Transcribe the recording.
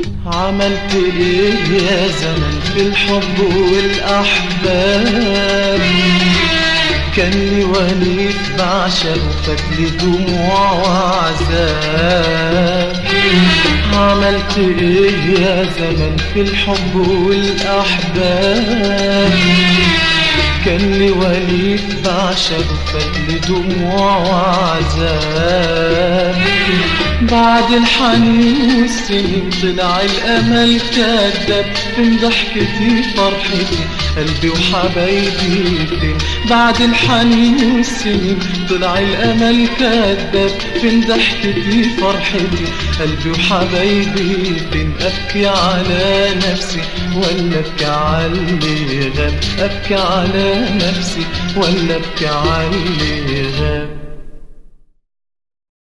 عملت ايه يا زمن في الحب والاحباب كان لي وليد بعشق فاتلي دموع وعذاب عملت ايه يا زمن في الحب والاحباب كان لي وليد بعشق فاتلي دموع وعذاب بعد الحنين والسنين طلع الامل كذاب من ضحكتي فرحتي قلبي وحبايبي فين بعد الحنين والسنين طلع الامل كذاب من ضحكتي فرحتي قلبي وحبايبي فين ابكي على نفسي ولا ابكي على اللي غاب ابكي على نفسي ولا ابكي على اللي غاب